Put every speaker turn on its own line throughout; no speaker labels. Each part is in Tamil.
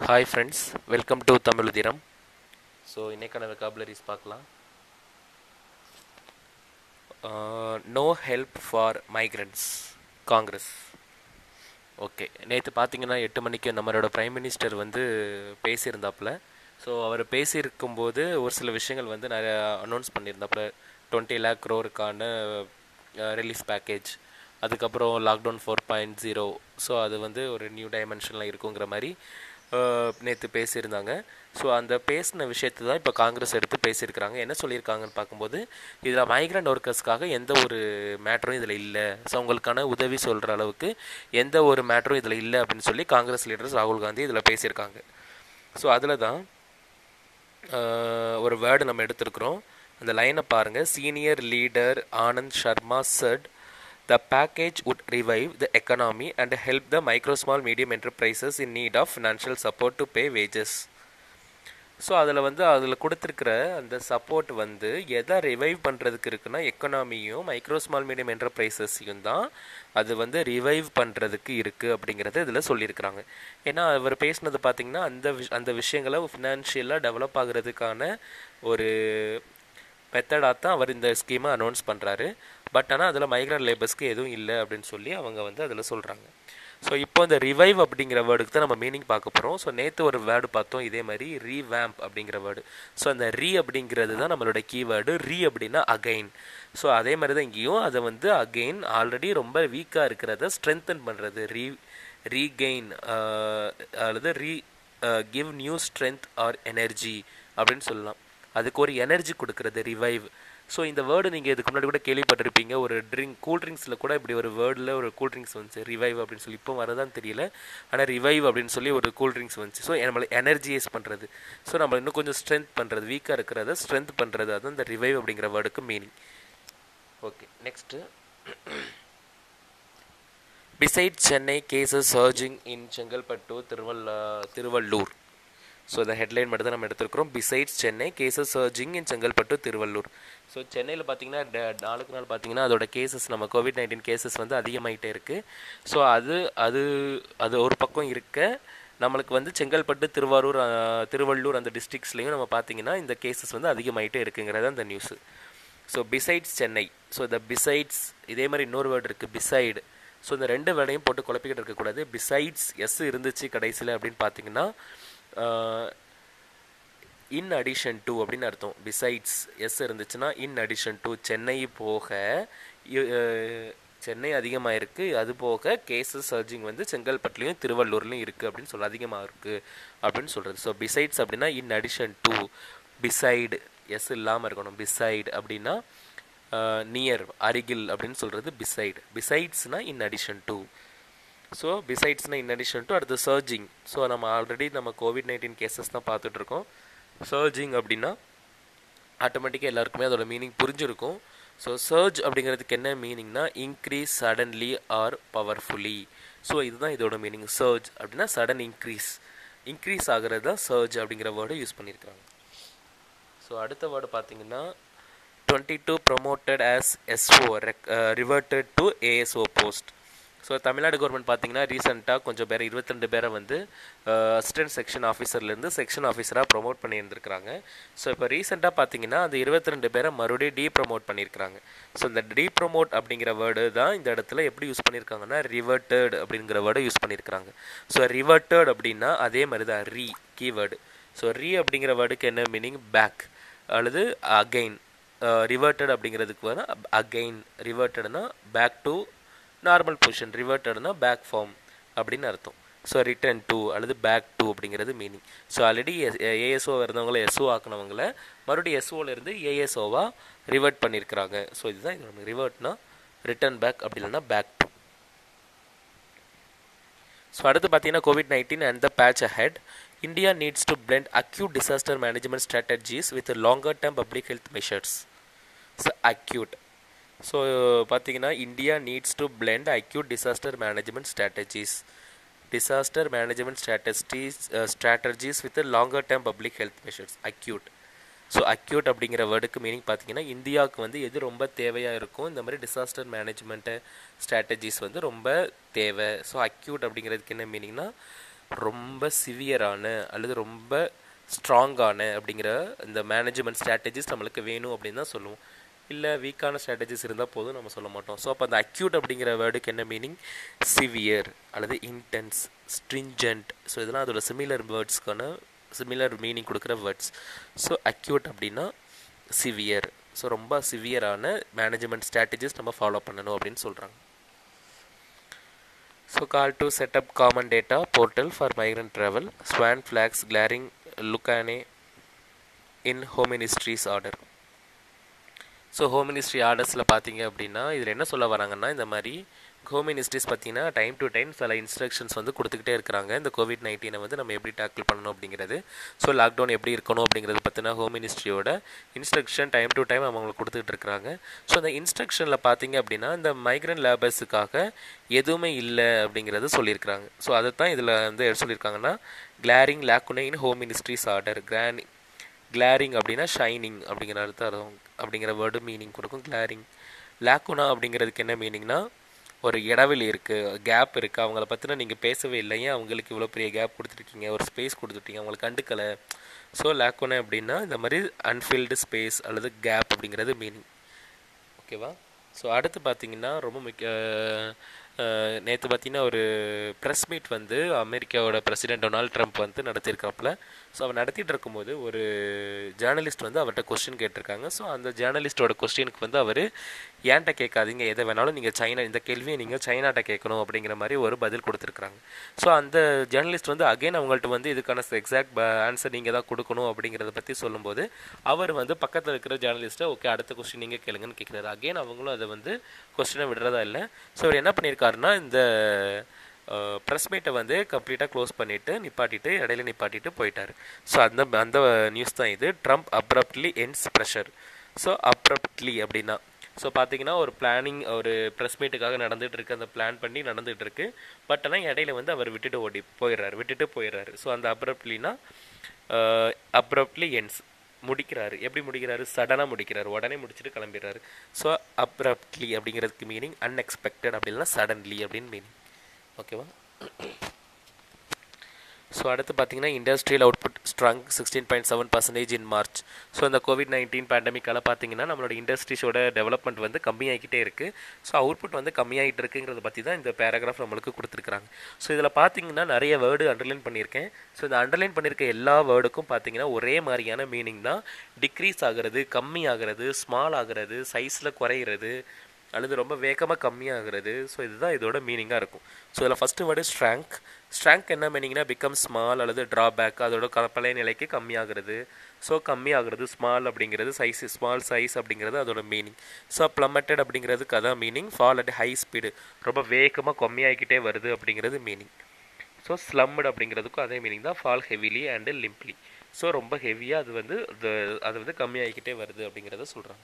Hi friends welcome to Tamil Udhiram so இன்னைக்கான வெக்காபுலரிஸ் பார்க்கலாம் no help for migrants Congress okay நேற்று பார்த்தீங்கன்னா எட்டு மணிக்கு நம்மளோட பிரைம் மினிஸ்டர் வந்து பேசியிருந்தாப்புல ஸோ அவர் பேசியிருக்கும்போது ஒரு சில விஷயங்கள் வந்து நிறைய அனௌன்ஸ் பண்ணியிருந்தாப்புல டுவெண்ட்டி லேக் க்ரோருக்கான ரிலீஃப் பேக்கேஜ் அதுக்கப்புறம் lockdown four point zero so அது வந்து ஒரு நியூ டைமென்ஷனில் இருக்குங்கிற மாதிரி நேற்று பேசியிருந்தாங்க ஸோ அந்த பேசின விஷயத்தை தான் இப்போ காங்கிரஸ் எடுத்து பேசியிருக்கிறாங்க என்ன சொல்லியிருக்காங்கன்னு பார்க்கும்போது இதில் மைக்ரண்ட் ஒர்க்கர்ஸ்க்காக எந்த ஒரு மேட்டரும் இதில் இல்லை ஸோ அவங்களுக்கான உதவி சொல்கிற அளவுக்கு எந்த ஒரு மேட்டரும் இதில் இல்லை அப்படின்னு சொல்லி காங்கிரஸ் லீடர்ஸ் ராகுல் காந்தி இதில் பேசியிருக்காங்க ஸோ அதில் தான் ஒரு வேர்டு நம்ம எடுத்திருக்கிறோம் அந்த லைனை பாருங்கள் senior leader Anand Sharma said The package would revive the economy and help the micro, small, medium enterprises in need of financial support to pay wages. So அதில் வந்து அதில் கொடுத்துருக்கிற அந்த சப்போர்ட் வந்து எதை ரிவைவ் பண்ணுறதுக்கு இருக்குன்னா எக்கனாமியும் மைக்ரோ ஸ்மால் மீடியம் என்டர்பிரைசஸையும் தான் அது வந்து ரிவைவ் பண்ணுறதுக்கு இருக்குது அப்படிங்கிறத இதில் சொல்லியிருக்கிறாங்க ஏன்னா அவர் பேசினது பார்த்திங்கன்னா அந்த விஷ் அந்த விஷயங்களை ஃபினான்ஷியலாக டெவலப் ஆகுறதுக்கான ஒரு மெத்தடாக தான் அவர் இந்த ஸ்கீமை அனௌன்ஸ் பண்ணுறாரு பட் ஆனால் அதில் மைக்ரண்ட் லேபர்ஸ்க்கு எதுவும் இல்லை அப்படின்னு சொல்லி அவங்க வந்து அதில் சொல்கிறாங்க ஸோ இப்போ இந்த ரிவைவ் அப்படிங்கிற வேர்டுக்கு தான் நம்ம மீனிங் பார்க்க போகிறோம் ஸோ நேற்று ஒரு வேர்டு பார்த்தோம் இதே மாதிரி ரீவேம்ப் அப்படிங்கிற வேர்டு ஸோ அந்த ரீ அப்படிங்கிறது தான் நம்மளோட கீவேர்டு ரீ அப்படின்னா அகைன் ஸோ அதே மாதிரி தான் இங்கேயும் அதை வந்து அகெயின் ஆல்ரெடி ரொம்ப வீக்காக இருக்கிறத ஸ்ட்ரென்தன் பண்ணுறது ரீ ரீகெயின் அல்லது re give new strength or energy அப்படின்னு சொல்லலாம் அதுக்கு ஒரு எனர்ஜி கொடுக்குறது ரிவைவ் ஸோ இந்த வேர்டு நீங்கள் இதுக்கு முன்னாடி கூட கேள்விப்பட்டிருப்பீங்க ஒரு ட்ரிங்க் கூல் ட்ரிங்க்ஸில் கூட இப்படி ஒரு வேர்டில் ஒரு கூல் ட்ரிங்க்ஸ் வந்துச்சு ரிவைவ் அப்படின்னு சொல்லி இப்போ வரதான் தெரியல ஆனால் ரிவைவ் அப்படின்னு சொல்லி ஒரு கூல் ட்ரிங்க்ஸ் வந்துச்சு ஸோ நம்மளை எனர்ஜியைஸ் பண்ணுறது ஸோ நம்ம இன்னும் கொஞ்சம் ஸ்ட்ரென்த் பண்ணுறது வீக்காக இருக்கிறத ஸ்ட்ரென்த் பண்ணுறது அதுதான் இந்த ரிவைவ் அப்படிங்கிற வேர்டுக்கு meaning okay next beside Chennai cases surging in Chengalpattu திருவள்ள திருவள்ளூர் ஸோ இந்த ஹெட்லைன் மட்டும் தான் நம்ம எடுத்துருக்கிறோம் besides Chennai cases surging in Chengalpattu Tiruvallur so சென்னையில் பார்த்தீங்கன்னா நாளுக்கு நாள் பார்த்தீங்கன்னா அதோட கேசஸ் நம்ம கோவிட் நைன்டீன் கேசஸ் வந்து அதிகமாகிட்டே இருக்குது ஸோ அது அது அது ஒரு பக்கம் இருக்க நம்மளுக்கு வந்து செங்கல்பட்டு திருவாரூர் திருவள்ளூர் அந்த டிஸ்ட்ரிக்ஸ்லையும் நம்ம பார்த்தீங்கன்னா இந்த கேசஸ் வந்து அதிகமாகிட்டே இருக்குங்கிறது அந்த news so besides Chennai so இந்த பிசைட்ஸ் இதே மாதிரி இன்னொரு வேர்டு இருக்குது பிசைடு ஸோ இந்த ரெண்டு வேர்டையும் போட்டு குழப்பிக்கிட்டு இருக்கக்கூடாது பிசைட்ஸ் எஸ் இருந்துச்சு கடைசியில் அப்படின்னு பார்த்தீங்கன்னா இன் அடிஷன் டு அப்படின்னு அர்த்தம் பிசைட்ஸ் எஸ் இருந்துச்சுன்னா இன் அடிஷன் டு சென்னை போக சென்னை அதிகமாக இருக்குது அது போக கேசஸ் சர்ஜிங் வந்து செங்கல்பட்டுலேயும் திருவள்ளூர்லேயும் இருக்குது அப்படின்னு சொல்ல அதிகமாக இருக்குது அப்படின்னு சொல்கிறது ஸோ பிசைட்ஸ் அப்படின்னா in addition to beside S இல்லாமல் இருக்கணும் பிசைடு அப்படின்னா நியர் அருகில் அப்படின்னு சொல்கிறது பிசைடு பிசைட்ஸ்னால் இன் அடிஷன் டு ஸோ பிசைட்ஸ்னால் இன் அடிஷன் டு அடுத்து சர்ஜிங் ஸோ நம்ம ஆல்ரெடி நம்ம கோவிட் நைன்டீன் கேசஸ் தான் பார்த்துட்ருக்கோம் சர்ஜிங் அப்படின்னா ஆட்டோமேட்டிக்காக எல்லாருக்குமே அதோட மீனிங் புரிஞ்சிருக்கும் ஸோ சர்ஜ் அப்படிங்கிறதுக்கு என்ன மீனிங்னா increase suddenly or powerfully so இதுதான் இதோட மீனிங் சர்ஜ் அப்படின்னா சடன் இன்க்ரீஸ் இன்க்ரீஸ் ஆகிறது தான் சர்ஜ் அப்படிங்கிற வேர்டை யூஸ் பண்ணியிருக்காங்க ஸோ அடுத்த வேர்டு பார்த்தீங்கன்னா twenty two promoted as SO ரெக் reverted to ASO post so Tamil Nadu government பார்த்தீங்கன்னா ரீசெண்டாக கொஞ்சம் பேர் இருபத்திரெண்டு பேரை வந்து அசிஸ்டன்ட் செக்ஷன் ஆஃபீஸர்லேருந்து செக்ஷன் ஆஃபீஸராக ப்ரொமோட் பண்ணியிருந்திருக்கிறாங்க ஸோ இப்போ ரீசெண்டாக பார்த்தீங்கன்னா அந்த இருபத்தி ரெண்டு பேரை மறுபடியும் டீ ப்ரொமோட் பண்ணியிருக்கிறாங்க ஸோ இந்த டீ ப்ரொமோட் அப்படிங்கிற வேர்டு தான் இந்த இடத்துல எப்படி யூஸ் பண்ணியிருக்காங்கன்னா ரிவர்ட்டட் அப்படிங்கிற வேர்டை யூஸ் பண்ணியிருக்காங்க ஸோ ரிவர்ட்டட் அப்படின்னா அதே மாதிரி தான் ரீ கீவேர்டு ஸோ ரீ அப்படிங்கிற வேர்டுக்கு என்ன மீனிங் பேக் அல்லது அகெயின் ரிவர்ட்டட் அப்படிங்கிறதுக்கு வந்து அகெயின் ரிவர்ட்டட்னா பேக் டு நார்மல் பொசிஷன் ரிவர்ட்டட்னா பேக் ஃபார்ம் அப்படின்னு அர்த்தம் ஸோ ரிட்டன் டூ அல்லது பேக் டூ அப்படிங்கிறது மீனிங் ஸோ ஆல்ரெடி ஏஎஸ்ஓ இருந்தவங்கள எஸ்ஓ ஆக்கினவங்கள மறுபடியும் எஸ்ஓலேருந்து ஏஎஸ்ஓவாக ரிவர்ட் பண்ணியிருக்கிறாங்க ஸோ இதுதான் இது ரிவர்ட்னா ரிட்டன் பேக் அப்படி இல்லைன்னா பேக் டூ ஸோ அடுத்து பார்த்தீங்கன்னா covid nineteen and the path ahead India needs to blend acute disaster management strategies with longer term public health measures so acute so பார்த்தீங்கன்னா India needs to blend acute disaster management strategies disaster management strategies strategies with longer term public health measures acute so acute அப்படிங்கிற வேர்டுக்கு மீனிங் பார்த்தீங்கன்னா இந்தியாவுக்கு வந்து எது ரொம்ப தேவையாக இருக்கும் இந்த மாதிரி டிசாஸ்டர் மேனேஜ்மெண்ட்டு ஸ்ட்ராட்டஜிஸ் வந்து ரொம்ப தேவை ஸோ அக்யூட் அப்படிங்கிறதுக்கு என்ன மீனிங்னா ரொம்ப சிவியரான அல்லது ரொம்ப ஸ்ட்ராங்கான அப்படிங்கிற இந்த மேனேஜ்மெண்ட் ஸ்ட்ராட்டஜிஸ் நம்மளுக்கு வேணும் அப்படின்னு தான் சொல்லுவோம் இல்லை வீக்கான ஸ்ட்ராட்டஜிஸ் இருந்தால் போதும் நம்ம சொல்ல மாட்டோம் ஸோ அப்போ அந்த அக்யூட் அப்படிங்கிற வேர்டுக்கு என்ன மீனிங் சிவியர் அல்லது இன்டென்ஸ் ஸ்ட்ரிஞ்சன்ட் ஸோ இதெல்லாம் அதோட சிமிலர் வேர்ட்ஸ்க்கான சிமிலர் மீனிங் கொடுக்குற வேர்ட்ஸ் ஸோ அக்யூட் அப்படின்னா சிவியர் ஸோ ரொம்ப சிவியரான மேனேஜ்மெண்ட் ஸ்ட்ராட்டஜிஸ் நம்ம ஃபாலோ பண்ணணும் அப்படின்னு சொல்கிறாங்க so call to set up common data portal for migrant travel ஸ்வான் flags glaring lacunae in home ministry's order so home ministry ஆர்டர்ஸில் பார்த்தீங்க அப்படின்னா இதில் என்ன சொல்ல வராங்கன்னா இந்த மாதிரி ஹோம் மினிஸ்ட்ரிஸ் பார்த்தீங்கன்னா டைம் டு டைம் சில இன்ஸ்ட்ரக்ஷன்ஸ் வந்து கொடுத்துக்கிட்டே இருக்கிறாங்க இந்த கோவிட் நைன்டீனை வந்து நம்ம எப்படி டேக்கிள் பண்ணணும் அப்படிங்கிறது ஸோ லாக்டவுன் எப்படி இருக்கணும் அப்படிங்கிறது பற்றின ஹோம் மினிஸ்ட்ரியோட இன்ஸ்ட்ரக்ஷன் டைம் டு டைம் அவங்களுக்கு கொடுத்துக்கிட்டு இருக்கிறாங்க ஸோ அந்த இன்ஸ்ட்ரக்ஷனில் பார்த்தீங்க அப்படின்னா இந்த மைக்ரண்ட் லேபர்ஸுக்காக எதுவுமே இல்லை அப்படிங்கிறது சொல்லியிருக்கிறாங்க ஸோ அதை தான் இதில் வந்து எது சொல்லியிருக்காங்கன்னா glaring lacunae in home ministry's order கிரானி கிளாரிங் அப்படின்னா ஷைனிங் அப்படிங்கிற அர்த்தம் அப்படிங்கிற வேர்டு மீனிங் கொடுக்கும் கிளாரிங் லேக்குனா அப்படிங்கிறதுக்கு என்ன மீனிங்னா ஒரு இடைவெளி இருக்குது கேப் இருக்குது அவங்கள பற்றின நீங்கள் பேசவே இல்லை ஏன் அவங்களுக்கு இவ்வளோ பெரிய கேப் கொடுத்துருக்கீங்க ஒரு ஸ்பேஸ் கொடுத்துட்டீங்க அவங்களை கண்டுக்கலை ஸோ லேக்குனா அப்படின்னா இந்த மாதிரி அன்ஃபில்டு ஸ்பேஸ் அல்லது கேப் அப்படிங்கிறது மீனிங் ஓகேவா ஸோ அடுத்து பார்த்தீங்கன்னா ரொம்ப முக்கிய நேற்று பார்த்தீங்கன்னா ஒரு ப்ரெஸ் மீட் வந்து அமெரிக்காவோட பிரசிடென்ட் டொனால்ட் ட்ரம்ப் வந்து நடத்தியிருக்காப்புல ஸோ அவர் நடத்திட்டு இருக்கும்போது ஒரு ஜேர்னலிஸ்ட் வந்து அவர்கிட்ட கொஸ்டின் கேட்டிருக்காங்க ஸோ அந்த ஜேர்னலிஸ்டோட கொஸ்டினுக்கு வந்து அவர் ஏன்ட்ட கேட்காதீங்க எதை வேணாலும் நீங்கள் சைனா இந்த கேள்வியை நீங்கள் சைனாட்ட கேட்கணும் அப்படிங்கிற மாதிரி ஒரு பதில் கொடுத்துருக்குறாங்க ஸோ அந்த ஜேர்னலிஸ்ட் வந்து அகைன் அவங்கள்ட்ட வந்து இதுக்கான எக்ஸாக்ட் ஆன்சர் நீங்கள் தான் கொடுக்கணும் அப்படிங்கிறத பற்றி சொல்லும்போது அவர் வந்து பக்கத்தில் இருக்கிற ஜேர்னலிஸ்ட்டை ஓகே அடுத்த கொஸ்டின் நீங்கள் கேளுங்கன்னு கேட்குறாரு அகைன் அவங்களும் அதை வந்து கொஸ்டினை விடுறதா இல்லை ஸோ அவர் என்ன பண்ணியிருக்காருன்னா இந்த ப்ரெஸ் மீட்டை வந்து கம்ப்ளீட்டாக க்ளோஸ் பண்ணிவிட்டு நிப்பாட்டிட்டு இடையில நிப்பாட்டிட்டு போயிட்டார் ஸோ அந்த அந்த நியூஸ் தான் இது Trump abruptly ends presser so abruptly அப்படின்னா ஸோ பார்த்தீங்கன்னா ஒரு பிளானிங் ஒரு ப்ரெஸ் மீட்டுக்காக நடந்துகிட்டு இருக்கு அந்த பிளான் பண்ணி நடந்துகிட்டு இருக்கு பட் ஆனால் இடையில வந்து அவர் விட்டுட்டு ஓடி போயிடுறாரு விட்டுட்டு போயிடுறாரு ஸோ அந்த அப்ரப்ட்லினா அப்ரப்ட்லி என்ஸ் முடிக்கிறாரு எப்படி முடிக்கிறாரு சடனாக முடிக்கிறாரு உடனே முடிச்சுட்டு கிளம்பிடுறாரு ஸோ அப்ரப்ட்லி அப்படிங்கிறதுக்கு மீனிங் அன்எக்ஸ்பெக்டட் அப்படின்னா சடன்லி அப்படின்னு மீனிங் ஓகேவா ஸோ அடுத்து பார்த்தீங்கன்னா industrial output strong sixteen point seven percentage in March so இந்த கோவிட் நைன்டீன் பேண்டமிக்கால பார்த்தீங்கன்னா நம்மளோட இண்டஸ்ட்ரீஸோட டெவலப்மெண்ட் வந்து கம்மியாகிக்கிட்டே இருக்குது ஸோ அவுட்புட் வந்து கம்மியாகிட்டு இருக்குங்கிறத பற்றி தான் இந்த பேராகிராஃப் நம்மளுக்கு கொடுத்துருக்காங்க ஸோ இதில் பார்த்தீங்கன்னா நிறைய வேர்டு அண்டர்லைன் பண்ணியிருக்கேன் ஸோ இந்த அண்டர்லைன் பண்ணியிருக்க எல்லா வேர்டுக்கும் பார்த்தீங்கன்னா ஒரே மாதிரியான மீனிங் தான் டிக்ரீஸ் ஆகிறது கம்மி ஆகிறது ஸ்மால் ஆகிறது சைஸில் குறையிறது அல்லது ரொம்ப வேகமாக கம்மியாகிறது ஸோ இதுதான் இதோட மீனிங்காக இருக்கும் ஸோ இதில் ஃபஸ்ட்டு வேர்டு ஸ்ட்ராங்க் ஸ்ட்ராங்க் என்ன மீனிங்னா பிகம் ஸ்மால் அல்லது ட்ராபேக் அதோட க பழைய நிலைக்கு கம்மியாகிறது ஸோ கம்மியாகிறது ஸ்மால் அப்படிங்கிறது சைஸ் ஸ்மால் சைஸ் அப்படிங்கிறது அதோட மீனிங் ஸோ ப்ளமட்டட் அப்படிங்கிறதுக்கு அதான் meaning fall at high speed ரொம்ப வேகமாக கம்மியாகிக்கிட்டே வருது அப்படிங்கிறது மீனிங் ஸோ ஸ்லம்டு அப்படிங்கிறதுக்கும் அதே மீனிங் தான் fall heavily and limply so ரொம்ப ஹெவியாக அது வந்து அது வந்து கம்மியாகிக்கிட்டே வருது அப்படிங்கிறத சொல்கிறாங்க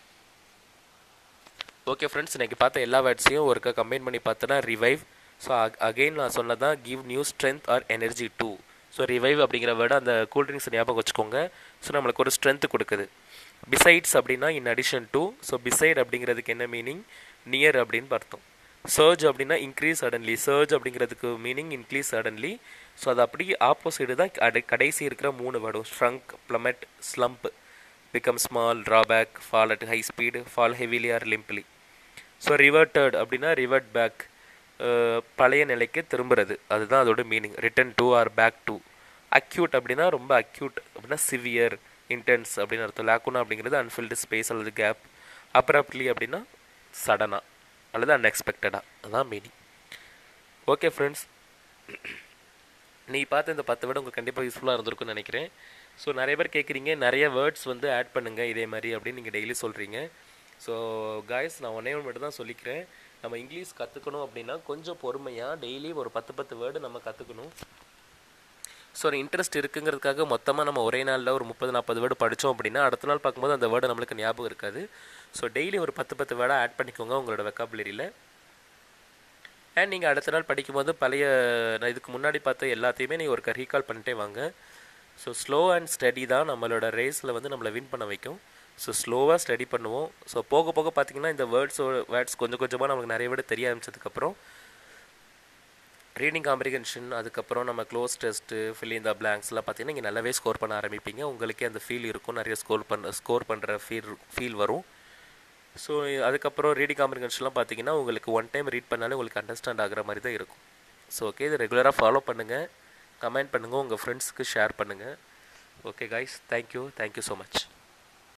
ஓகே ஃப்ரெண்ட்ஸ் இன்றைக்கி பார்த்த எல்லா வேர்ட்ஸையும் ஒருக்கா கம்பைன் பண்ணி பார்த்தோன்னா ரிவைவ் ஸோ அகெயின் நான் சொன்னதான் give new strength or energy to so revive அப்படிங்கிற வேர்டு அந்த கூல்ட்ரிங்க்ஸ் ஞாபகம் வச்சுக்கோங்க ஸோ நம்மளுக்கு ஒரு ஸ்ட்ரென்த் கொடுக்குது பிசைட்ஸ் அப்படின்னா in addition to so beside அப்படிங்கிறதுக்கு என்ன மீனிங் நியர் அப்படின்னு அர்த்தம் சர்ஜ் அப்படின்னா இன்க்ரீஸ் சடன்லி சர்ஜ் அப்படிங்கிறதுக்கு மீனிங் இன்க்ரீஸ் சடன்லி ஸோ அது அப்படி ஆப்போசிட் தான் கடை கடைசி இருக்கிற மூணு வேர்டும் shrunk plummet slump become small drawback fall at high speed fall heavily or limply so reverted அப்படின்னா ரிவர்ட் பேக் பழைய நிலைக்கு திரும்புறது அதுதான் அதோட meaning return to or back to acute அப்படின்னா ரொம்ப அக்யூட் அப்படின்னா சிவியர் இன்டென்ஸ் அப்படின்னு அர்த்தம் லேக்குனா அப்படிங்கிறது அன்ஃபில்டு ஸ்பேஸ் அல்லது கேப் அப்ரப்ட்லி அப்படின்னா சடனாக அல்லது அன்எக்ஸ்பெக்டடாக அதுதான் மீனிங் ஓகே ஃப்ரெண்ட்ஸ் நீ பார்த்த இந்த பத்து வேர்டு உங்களுக்கு கண்டிப்பாக யூஸ்ஃபுல்லாக இருந்திருக்கும்னு நினைக்கிறேன் ஸோ நிறைய பேர் கேட்குறீங்க நிறைய வேர்ட்ஸ் வந்து ஆட் பண்ணுங்கள் இதே மாதிரி அப்படின்னு நீங்கள் டெய்லி சொல்கிறீங்க ஸோ காய்ஸ் நான் ஒன்றே ஒன்று மட்டும் தான் சொல்லிக்கிறேன் நம்ம இங்கிலீஷ் கற்றுக்கணும் அப்படின்னா கொஞ்சம் பொறுமையாக டெய்லி ஒரு பத்து பத்து வேர்டு நம்ம கற்றுக்கணும் ஸோ ஒரு இன்ட்ரெஸ்ட் இருக்குங்கிறதுக்காக மொத்தமாக நம்ம ஒரே நாளில் ஒரு முப்பது நாற்பது வேர்டு படித்தோம் அப்படின்னா அடுத்த நாள் பார்க்கும்போது அந்த வேர்டு நம்மளுக்கு ஞாபகம் இருக்காது ஸோ டெய்லி ஒரு பத்து பத்து வேர்டாக ஆட் பண்ணிக்கோங்க உங்களோட வெக்காபுலரியில் அண்ட் நீங்கள் அடுத்த நாள் படிக்கும்போது பழைய நான் இதுக்கு முன்னாடி பார்த்த எல்லாத்தையுமே நீங்கள் ஒரு ரீகால் பண்ணிட்டே வாங்க ஸோ ஸ்லோ அண்ட் ஸ்டடி தான் நம்மளோட ரேஸில் வந்து நம்மளை வின் பண்ண வைக்கும் ஸோ ஸ்லோவாக ஸ்டடி பண்ணுவோம் ஸோ போக போக பார்த்தீங்கன்னா இந்த வேர்ட்ஸோ வேர்ட்ஸ் கொஞ்சம் கொஞ்சமாக நமக்கு நிறைய விட தெரிய ஆரம்பிச்சதுக்கப்புறம் ரீடிங் காம்ப்ரிகென்ஷன் அதுக்கப்புறம் நம்ம க்ளோஸ் டெஸ்ட்டு ஃபில் இந்த பிளாங்க்ஸ்லாம் பார்த்தீங்கன்னா இங்கே நல்லாவே ஸ்கோர் பண்ண ஆரம்பிப்பீங்க உங்களுக்கே அந்த ஃபீல் இருக்கும் நிறைய ஸ்கோர் பண்ண ஸ்கோர் பண்ணுற ஃபீல் ஃபீல் வரும் ஸோ அதுக்கப்புறம் ரீடிங் காம்ப்ரிகென்ஷன்லாம் பார்த்தீங்கன்னா உங்களுக்கு ஒன் டைம் ரீட் பண்ணாலே உங்களுக்கு அண்டர்ஸ்டாண்ட் ஆகிற மாதிரி தான் இருக்கும் ஸோ ஓகே இது ரெகுலராக ஃபாலோ பண்ணுங்கள் கமெண்ட் பண்ணுங்கள் உங்கள் ஃப்ரெண்ட்ஸ்க்கு ஷேர் பண்ணுங்கள் okay guys thank you thank you so much